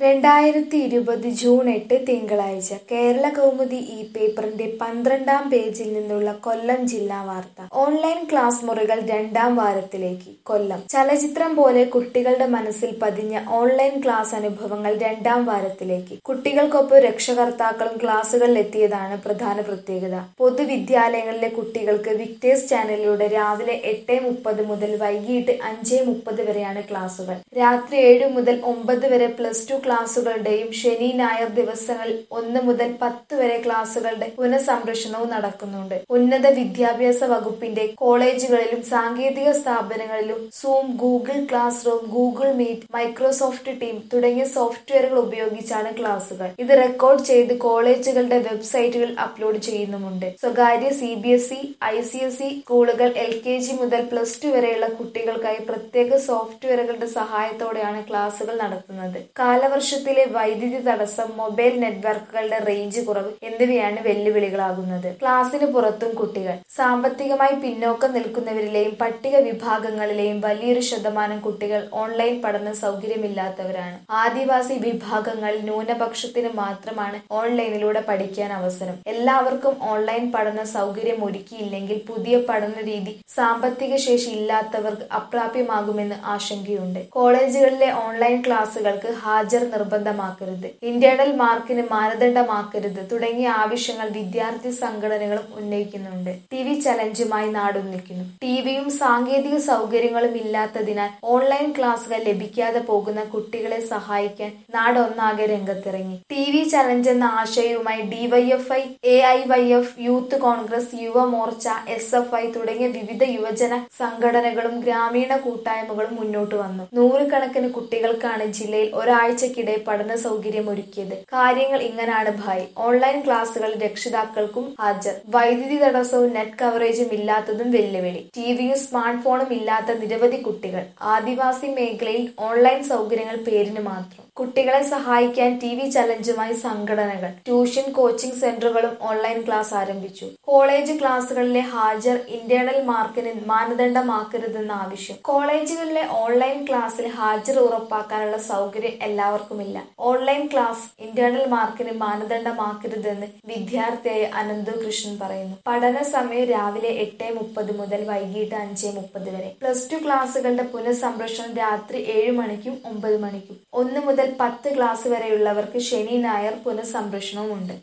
രണ്ടായിരത്തി ഇരുപത് ജൂൺ എട്ട് തിങ്കളാഴ്ച കേരള കൗമുദി ഈ പേപ്പറിന്റെ പന്ത്രണ്ടാം പേജിൽ നിന്നുള്ള കൊല്ലം ജില്ലാ വാർത്ത ഓൺലൈൻ ക്ലാസ് മുറികൾ രണ്ടാം വാരത്തിലേക്ക് കൊല്ലം ചലച്ചിത്രം പോലെ കുട്ടികളുടെ മനസ്സിൽ പതിഞ്ഞ ഓൺലൈൻ ക്ലാസ് അനുഭവങ്ങൾ രണ്ടാം വാരത്തിലേക്ക് കുട്ടികൾക്കൊപ്പം രക്ഷകർത്താക്കളും ക്ലാസുകളിലെത്തിയതാണ് പ്രധാന പ്രത്യേകത പൊതുവിദ്യാലയങ്ങളിലെ കുട്ടികൾക്ക് വിക്ടേഴ്സ് ചാനലിലൂടെ രാവിലെ എട്ട് മുപ്പത് മുതൽ വൈകിട്ട് അഞ്ച് മുപ്പത് വരെയാണ് ക്ലാസുകൾ രാത്രി ഏഴ് മുതൽ ഒമ്പത് വരെ പ്ലസ് ടു ക്ലാസുകളുടെയും ശനി ഞായർ ദിവസങ്ങളിൽ ഒന്ന് മുതൽ പത്ത് വരെ ക്ലാസുകളുടെ പുനഃസംരക്ഷണവും നടക്കുന്നുണ്ട് ഉന്നത വിദ്യാഭ്യാസ വകുപ്പിന്റെ കോളേജുകളിലും സാങ്കേതിക സ്ഥാപനങ്ങളിലും Zoom Google classroom Google meet Microsoft team തുടങ്ങിയ സോഫ്റ്റ്വെയറുകൾ ഉപയോഗിച്ചാണ് ക്ലാസുകൾ ഇത് റെക്കോർഡ് ചെയ്ത് കോളേജുകളുടെ വെബ്സൈറ്റുകളിൽ അപ്ലോഡ് ചെയ്യുന്നുമുണ്ട് സ്വകാര്യ C B S E I C S E സ്കൂളുകൾ എൽ കെ ജി മുതൽ പ്ലസ് ടു വരെയുള്ള കുട്ടികൾക്കായി പ്രത്യേക സോഫ്റ്റ്വെയറുകളുടെ സഹായത്തോടെയാണ് ക്ലാസുകൾ നടത്തുന്നത് കാലവർഷത്തിലെ വൈദ്യുതി തടസ്സം മൊബൈൽ നെറ്റ്വർക്കുകളുടെ റേഞ്ച് കുറവ് എന്നിവയാണ് വെല്ലുവിളികളാകുന്നത് ക്ലാസ്സിന് പുറത്തും കുട്ടികൾ സാമ്പത്തികമായി പിന്നോക്കം നിൽക്കുന്നവരിലെയും പട്ടിക വിഭാഗങ്ങളിലെയും വലിയൊരു ശതമാനം കുട്ടികൾ ഓൺലൈൻ പഠന സൗകര്യമില്ലാത്തവരാണ് ആദിവാസി വിഭാഗങ്ങളിൽ ന്യൂനപക്ഷത്തിന് മാത്രമാണ് ഓൺലൈനിലൂടെ പഠിക്കാൻ അവസരം എല്ലാവർക്കും ഓൺലൈൻ പഠന സൗകര്യം ഒരുക്കിയില്ലെങ്കിൽ പുതിയ പഠന രീതി സാമ്പത്തിക ശേഷി ഇല്ലാത്തവർക്ക് അപ്രാപ്യമാകുമെന്ന് ആശങ്കയുണ്ട് കോളേജുകളിലെ ഓൺലൈൻ ക്ലാസുകൾക്ക് ഹാജർ നിർബന്ധമാക്കരുത് ഇന്റേണൽ മാർക്കിന് മാനദണ്ഡമാക്കരുത് തുടങ്ങിയ ആവശ്യങ്ങൾ വിദ്യാർത്ഥി സംഘടനകളും ഉന്നയിക്കുന്നുണ്ട് ടി വി ചലഞ്ചുമായി നാടൊന്നിക്കുന്നു ടിവിയും സാങ്കേതിക സൗകര്യങ്ങളും ഇല്ലാത്തതിനാൽ ഓൺലൈൻ ക്ലാസുകൾ ലഭിക്കാതെ പോകുന്ന കുട്ടികളെ സഹായിക്കാൻ നാടൊന്നാകെ രംഗത്തിറങ്ങി ടി വി ചലഞ്ച് എന്ന ആശയവുമായി DYFI A I Y F youth congress Yuvamorcha S F I തുടങ്ങിയ വിവിധ യുവജന സംഘടനകളും ഗ്രാമീണ കൂട്ടായ്മകളും മുന്നോട്ട് വന്നു നൂറുകണക്കിന് കുട്ടികൾക്കാണ് ജില്ലയിൽ ഒരാഴ്ചക്കിടെ പഠന സൗകര്യം ഒരുക്കിയത് കാര്യങ്ങൾ ഇങ്ങനാണ് ഭായ് ഓൺലൈൻ ക്ലാസുകൾ രക്ഷിതാക്കൾക്കും ഹാജർ വൈദ്യുതി തടസ്സവും നെറ്റ് കവറേജും ഇല്ലാത്തതും വെല്ലുവിളി ടിവിയും സ്മാർട്ട് ഫോണും ഇല്ലാത്ത നിരവധി കുട്ടികൾ ആദിവാസി മേഖലയിൽ ഓൺലൈൻ സൗകര്യങ്ങൾ പേരിന് മാത്രം കുട്ടികളെ സഹായിക്കാൻ ടി വി ചലഞ്ചുമായി സംഘടനകൾ ട്യൂഷൻ കോച്ചിംഗ് സെന്ററുകളും ഓൺലൈൻ ക്ലാസ് ആരംഭിച്ചു കോളേജ് ക്ലാസുകളിലെ ഹാജർ ഇന്റേണൽ മാർക്കിന് മാനദണ്ഡമാക്കരുതെന്ന ആവശ്യം കോളേജുകളിലെ ഓൺലൈൻ ക്ലാസ്സിൽ ഹാജർ ഉറപ്പാക്കാനുള്ള സൗകര്യം എല്ലാവർക്കുമില്ല ഓൺലൈൻ ക്ലാസ് ഇന്റേണൽ മാർക്കിന് മാനദണ്ഡമാക്കരുതെന്ന് വിദ്യാർത്ഥിയായ അനന്തു കൃഷ്ണൻ പറയുന്നു പഠന സമയം രാവിലെ എട്ട് മുപ്പത് മുതൽ വൈകിട്ട് അഞ്ച് മുപ്പത് വരെ പ്ലസ് ടു ക്ലാസുകളുടെ പുനഃസംരക്ഷണം രാത്രി ഏഴ് മണിക്കും ഒമ്പത് മണിക്കും ഒന്ന് മുതൽ പത്ത് ക്ലാസ് വരെയുള്ളവർക്ക് ശനി ഞായർ പുനഃസംരക്ഷണവും ഉണ്ട്